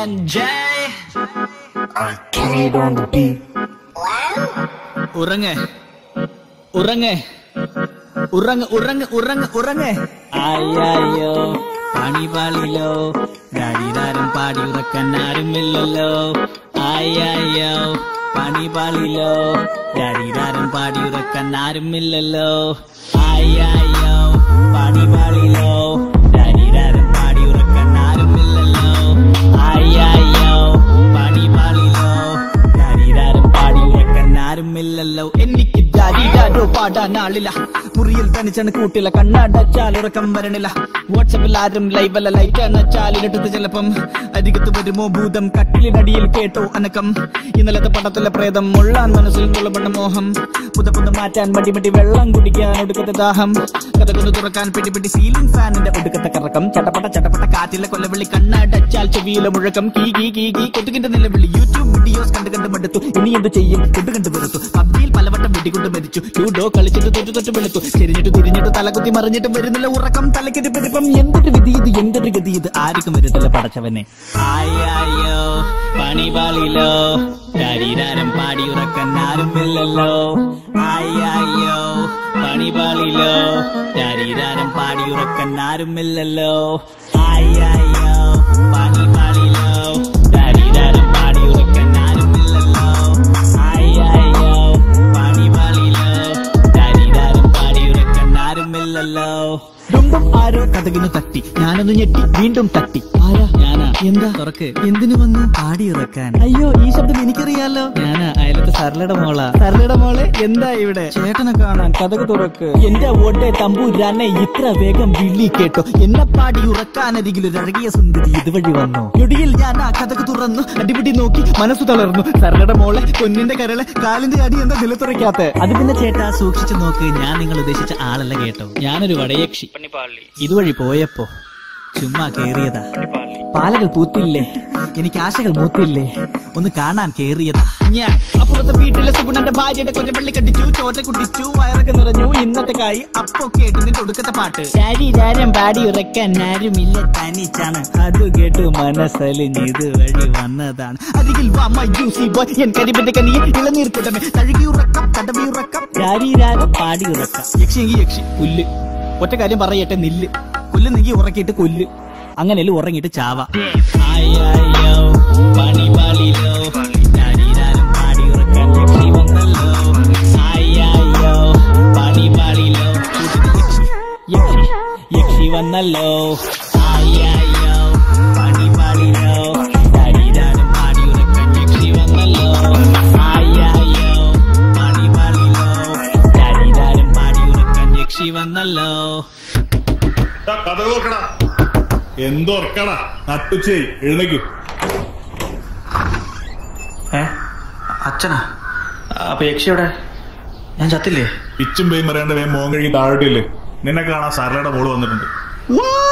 and J. Arcade on the beat. ഉറങ്ങ് ഉറങ്ങ് ഉറങ്ങ് ഉറങ്ങ് ഉറങ്ങ് ഉറങ്ങ് അയ്യോ പണി പാളിലോ ഡാഡിതാരം പാടി ഉറക്കാൻ ആരുമില്ലല്ലോ അയ്യോ പണി പാളിലോ ഡാഡിതാരം പാടി ഉറക്കാൻ ആരുമില്ലല്ലോ അയ്യോ പണി പാളിലോ ഡാഡിതാരം പാടി ഉറക്കാൻ ആരുമില്ലല്ലോ അയ്യോ പണി പാളിലോ ഡാഡിതാരം പാടി ഉറക്കാൻ ആരുമില്ലല്ലോ എനിക്ക് ഡാഡിഡാഡോ പാടാൻ ആളില്ല മുറിയിൽ തനിച്ചാണ് കൂട്ടില്ല കണ്ണടച്ചാൽ ഉറക്കം വരണില്ല വാട്സപ്പിൽ ആരും ലൈവ് അല്ല ലൈറ്റ് അണച്ചാൽ ഇരട്ടത്ത് ചിലപ്പം അരികത്ത് വരുമോ ഭൂതം കട്ടിലിനടിയിൽ കേട്ടോ അനക്കം ഇന്നലത്തെ പടത്തിലെ പ്രേതം മുള്ളാൻ മനസ്സിൽ തുള്ളപ്പെട്ട മോഹം പുത പുത മാറ്റാൻ മടി മടി വെള്ളം കുടിക്കാൻ ഒടുക്കത്തെ ദാഹം കഥകൊന്ന് തുറക്കാൻ പിടി പിടി സീലിംഗ് ഫാനിന്റെ ഒടുക്കത്തെ കറക്കം ചട്ടപ്പട്ട ചട്ടപ്പട്ട കാറ്റിലെ കൊല്ലവിളി കണ്ണടച്ചാൽ ചെവിയിലെ മുഴക്കം കീ കീ കീ കീ കൊതുകിന്റെ നിലവിളി യൂട്യൂബ് വീഡിയോസ് കണ്ട് കണ്ട് മടുത്തു ഇനി എന്ത് ചെയ്യും കൊണ്ട് കണ്ട് വെറുത്തു പബ്ജിയിൽ പലവട്ടം വെടികൊണ്ട് മരിച്ചു ലൂഡോ കളിച്ചിട്ട് തൊട്ട് തൊട്ട് വെളുത്തു ചെരിഞ്ഞിട്ട് തിരിഞ്ഞിട്ട് തലകുത്തി മറിഞ്ഞിട്ട് വരുന്നില്ല ഉറക്കം തലക്കെതി പെരുപ്പം എന്തൊരു വിധി ഇത് എന്തൊരു ഗതി ഇത് ആർക്കും വരുന്നില്ല പടച്ചവനെ ആയോ പണി പാളിലോ ശരീരം പാടി ഉറക്കാൻ ആരുമില്ലല്ലോ ആയോ പണി പാളിലോ ശരീരം പാടി ഉറക്കാൻ ആരുമില്ലല്ലോ ആയോ പണി പാളിലോ ശരീരം പാടി ഉറക്കാൻ ആരുമില്ലല്ലോ ആയോ പണി പാളിലോ ശരീരം പാടി ഉറക്കാൻ ആരുമില്ലല്ലോ ഡുംബം ആരോ കഥകിന് തട്ടി ഞാനൊന്ന് ഞെട്ടി വീണ്ടും തട്ടി ആരാ ഞാനാ എന്താ തുറക്ക് എന്തിനു വന്നു പാടി ഉറക്കാൻ അയ്യോ ഈ ശബ്ദം എനിക്കറിയാലോ ഞാനാ അയലത്തെ സരളയുടെ മോളാ സരളയുടെ മോളെ എന്താ ഇവിടെ ചേട്ടനെ കാണാൻ കഥക് തുറക്ക് എന്റെ ഓട്ടെ തമ്പൂരാനെ ഇത്ര വേഗം വിളി കേട്ടോ എന്നെ പാടി ഉറക്കാനരികിൽ ഒരു അഴകിയ സുന്ദരി ഇതുവഴി വന്നു ഞൊടിയിൽ ഞാൻ ആ കഥക് തുറന്നു അടിപിടി നോക്കി മനസ്സ് തളർന്നു സരളയുടെ മോളെ പൊന്നിന്റെ കരളെ കാലിന്റെ അടി എന്താ നിലത്തുറയ്ക്കാത്ത അത് പിന്നെ ചേട്ടാ സൂക്ഷിച്ചു നോക്ക് ഞാൻ നിങ്ങൾ ഉദ്ദേശിച്ച ആളല്ല കേട്ടോ ഞാനൊരു വടയക്ഷി ഇതുവഴി പോയപ്പോ ചുമ്മാ കേറിയതാ പാലകൾ പൂത്തില്ലേ എനിക്ക് ആശകൾ മൂത്തില്ലേ ഒന്ന് കാണാൻ കേറിയതാ ഞാൻ അപ്പുറത്തെ വീട്ടിലെ സുഗുണന്റെ ഭാര്യയുടെ കൊല്ലപ്പള്ളി കണ്ടിച്ചു ചോറ്റ കുട്ടിച്ചു വയറൊക്കെ നിറഞ്ഞു ഇന്നത്തെ കായി അപ്പൊ കേട്ടു നിന്റെ ഒടുക്കത്തെ പാട്ട് ശരീരം പാടി ഉറക്കാൻ ആരുമില്ല തനിച്ചാണ് അത് കേട്ട് മനസ്സലിഞ്ഞ് ഇതുവഴി വന്നതാണ് അരികിൽ വാ മൈ ജ്യൂസി ബോയ് എൻ കരിമ്പിന്റെ കനിയെ ഇളനീർ കുടമേ തഴുകി ഉറക്കം തടവി ഉറക്കം ശരീരം പാടി ഉറക്കം യക്ഷിയെങ്കിൽ യക്ഷി പുല്ല് ഒറ്റ കാര്യം പറയട്ടെ നില്ല് കൊല്ല് നീ ഉറക്കിയിട്ട് കൊല്ല് അങ്ങനെയല്ല ഉറങ്ങിയിട്ട് ചാവ ആയോ പണി പാളിലോ ശരീരം പാടി ഉറക്കാൻ യക്ഷി വന്നല്ലോ ആയോ പണി പാളിലോ യക്ഷി യക്ഷി യക്ഷി വന്നല്ലോ ആയോ പണി പാളിലോ ശരീരം പാടി ഉറക്കാൻ യക്ഷി വന്നല്ലോ ആയോ പണി പാളിലോ ശരീരം പാടി ഉറക്കാൻ യക്ഷി വന്നല്ലോ ദാ കഥ നോക്കണ എന്തോർക്കണ നട്ടുച്ചേ എഴുന്നേക്ക് ഏ അച്ഛനാ അപ്പൊ യക്ഷിയുടെ ഞാൻ ചത്തില്ലേ പിച്ചും പേയും പറയാണ്ട് വേഗം മോൻ കഴുകി താഴോട്ടില്ലേ നിന്നെ കാണാൻ സരളയുടെ മോള് വന്നിട്ടുണ്ട് What?